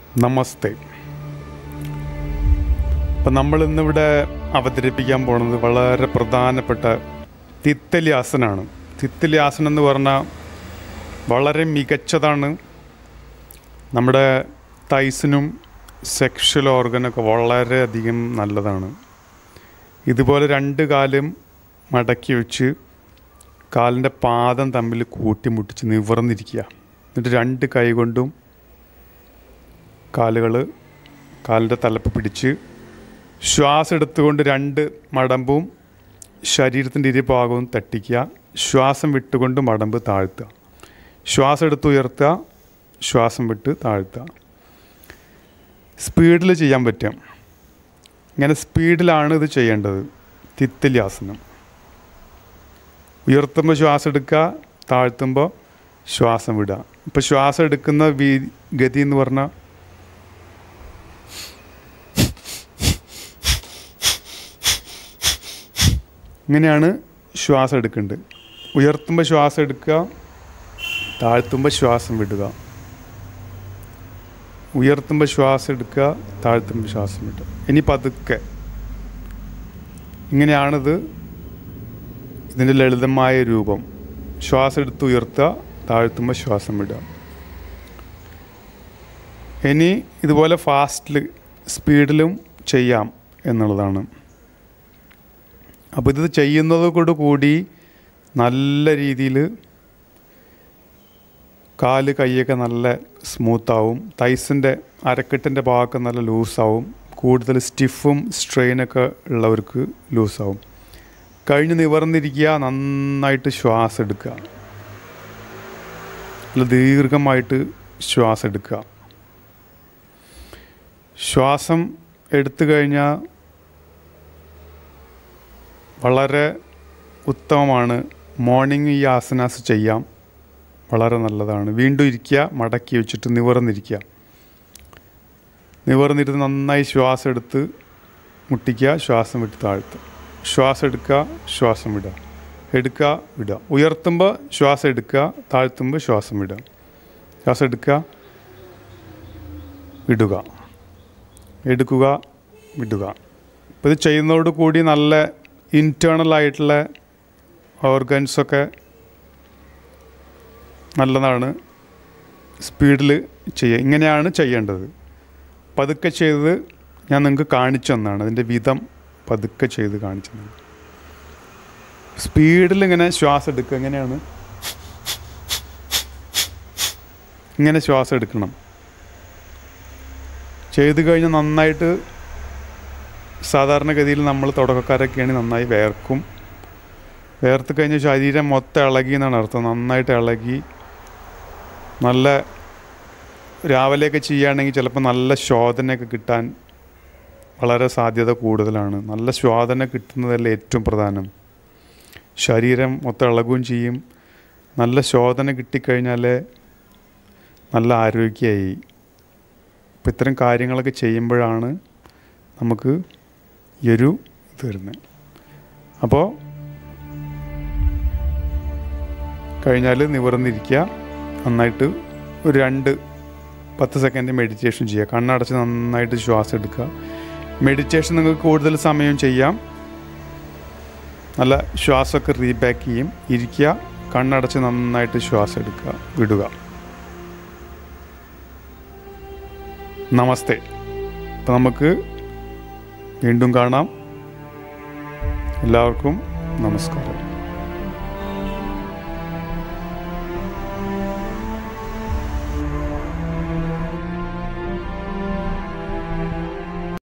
നമസ്തേ അപ്പം നമ്മൾ ഇന്നിവിടെ അവതരിപ്പിക്കാൻ പോകുന്നത് വളരെ പ്രധാനപ്പെട്ട തിത്തലി ആസനാണ് തിത്തലി ആസനം എന്ന് പറഞ്ഞാൽ വളരെ മികച്ചതാണ് നമ്മുടെ തൈസിനും സെക്ഷൽ ഓർഗനൊക്കെ വളരെയധികം നല്ലതാണ് ഇതുപോലെ രണ്ട് കാലും മടക്കി വെച്ച് കാലിൻ്റെ പാദം തമ്മിൽ കൂട്ടിമുട്ടിച്ച് നിവർന്നിരിക്കുക എന്നിട്ട് രണ്ട് കൈ കൊണ്ടും കാലുകൾ കാലിൻ്റെ തലപ്പ് പിടിച്ച് ശ്വാസം എടുത്തുകൊണ്ട് രണ്ട് മടമ്പും ശരീരത്തിൻ്റെ ഇരുഭാഗവും തട്ടിക്കുക ശ്വാസം വിട്ടുകൊണ്ട് മടമ്പ് താഴ്ത്തുക ശ്വാസം എടുത്ത് ഉയർത്തുക ശ്വാസം വിട്ട് താഴ്ത്തുക സ്പീഡിൽ ചെയ്യാൻ പറ്റും ഇങ്ങനെ സ്പീഡിലാണ് ഇത് ചെയ്യേണ്ടത് തിത്തല്യാസനം ഉയർത്തുമ്പോൾ ശ്വാസം എടുക്കുക താഴ്ത്തുമ്പോൾ ശ്വാസം വിടുക ഇപ്പോൾ ശ്വാസം എടുക്കുന്ന വീ ഗതി എന്ന് പറഞ്ഞാൽ ഇങ്ങനെയാണ് ശ്വാസം എടുക്കേണ്ടത് ഉയർത്തുമ്പോൾ ശ്വാസം എടുക്കുക താഴ്ത്തുമ്പോൾ ശ്വാസം വിടുക ഉയർത്തുമ്പോൾ ശ്വാസം എടുക്കുക താഴ്ത്തുമ്പോൾ ശ്വാസം വിടുക ഇനി പതുക്കെ ഇങ്ങനെയാണിത് ഇതിൻ്റെ ലളിതമായ രൂപം ശ്വാസം എടുത്ത് ഉയർത്തുക താഴ്ത്തുമ്പോൾ ശ്വാസം വിടുക ഇനി ഇതുപോലെ ഫാസ്റ്റിൽ സ്പീഡിലും ചെയ്യാം എന്നുള്ളതാണ് അപ്പോൾ ഇത് ചെയ്യുന്നതോട് കൂടി നല്ല രീതിയിൽ കാല് കൈയൊക്കെ നല്ല സ്മൂത്താവും തൈസിൻ്റെ അരക്കെട്ടിൻ്റെ ഭാഗമൊക്കെ നല്ല ലൂസാവും കൂടുതൽ സ്റ്റിഫും സ്ട്രെയിനൊക്കെ ഉള്ളവർക്ക് ലൂസാവും കഴിഞ്ഞ് നിവർന്നിരിക്കുക നന്നായിട്ട് ശ്വാസം എടുക്കുക നല്ല ദീർഘമായിട്ട് ശ്വാസം എടുക്കുക ശ്വാസം എടുത്തു കഴിഞ്ഞാൽ വളരെ ഉത്തമമാണ് മോർണിംഗ് ഈ ആസനാസ് ചെയ്യാം വളരെ നല്ലതാണ് വീണ്ടും ഇരിക്കുക മടക്കി വെച്ചിട്ട് നിവർന്നിരിക്കുക നിവർന്നിരുന്ന് നന്നായി ശ്വാസം എടുത്ത് മുട്ടിക്കുക ശ്വാസം വിട്ട് താഴ്ത്തുക ശ്വാസം എടുക്കുക ശ്വാസം വിടുക എടുക്കുക വിടുക ഉയർത്തുമ്പോൾ ശ്വാസം എടുക്കുക താഴ്ത്തുമ്പോൾ ശ്വാസം വിടുക ശ്വാസം എടുക്കുക വിടുക എടുക്കുക വിടുക ഇപ്പോൾ ഇത് ചെയ്യുന്നതോട് കൂടി നല്ല ഇൻറ്റേർണൽ ആയിട്ടുള്ള ഓർഗൻസൊക്കെ നല്ലതാണ് സ്പീഡിൽ ചെയ്യുക ഇങ്ങനെയാണ് ചെയ്യേണ്ടത് പതുക്കെ ചെയ്ത് ഞാൻ നിങ്ങൾക്ക് കാണിച്ചു തന്നാണ് അതിൻ്റെ വിധം പതുക്കെ ചെയ്ത് കാണിച്ചു തന്നാണ് സ്പീഡിൽ ഇങ്ങനെ ശ്വാസം എടുക്കുക എങ്ങനെയാണ് ഇങ്ങനെ ശ്വാസം എടുക്കണം ചെയ്ത് കഴിഞ്ഞാൽ നന്നായിട്ട് സാധാരണഗതിയിൽ നമ്മൾ തുടക്കക്കാരൊക്കെയാണെങ്കിൽ നന്നായി വേർക്കും വേർത്ത് കഴിഞ്ഞ ശരീരം മൊത്തം ഇളകി എന്നാണ് അർത്ഥം നന്നായിട്ട് ഇളകി നല്ല രാവിലെയൊക്കെ ചെയ്യുകയാണെങ്കിൽ ചിലപ്പോൾ നല്ല ശോധനയൊക്കെ കിട്ടാൻ വളരെ സാധ്യത കൂടുതലാണ് നല്ല ശോധന കിട്ടുന്നതല്ല ഏറ്റവും പ്രധാനം ശരീരം മൊത്തം ഇളകുകയും ചെയ്യും നല്ല ശോധന കിട്ടിക്കഴിഞ്ഞാൽ നല്ല ആരോഗ്യമായി അപ്പം ഇത്തരം കാര്യങ്ങളൊക്കെ ചെയ്യുമ്പോഴാണ് നമുക്ക് ഈ ഒരു ഇത് വരുന്നത് അപ്പോൾ കഴിഞ്ഞാൽ നിവർന്നിരിക്കുക നന്നായിട്ട് ഒരു രണ്ട് പത്ത് സെക്കൻഡ് മെഡിറ്റേഷൻ ചെയ്യുക കണ്ണടച്ച് നന്നായിട്ട് ശ്വാസം എടുക്കുക മെഡിറ്റേഷൻ നിങ്ങൾക്ക് കൂടുതൽ സമയം ചെയ്യാം നല്ല ശ്വാസമൊക്കെ റീബാക്ക് ചെയ്യും ഇരിക്കുക കണ്ണടച്ച് നന്നായിട്ട് ശ്വാസം എടുക്കുക വിടുക നമസ്തേ അപ്പം നമുക്ക് വീണ്ടും കാണാം എല്ലാവർക്കും നമസ്കാരം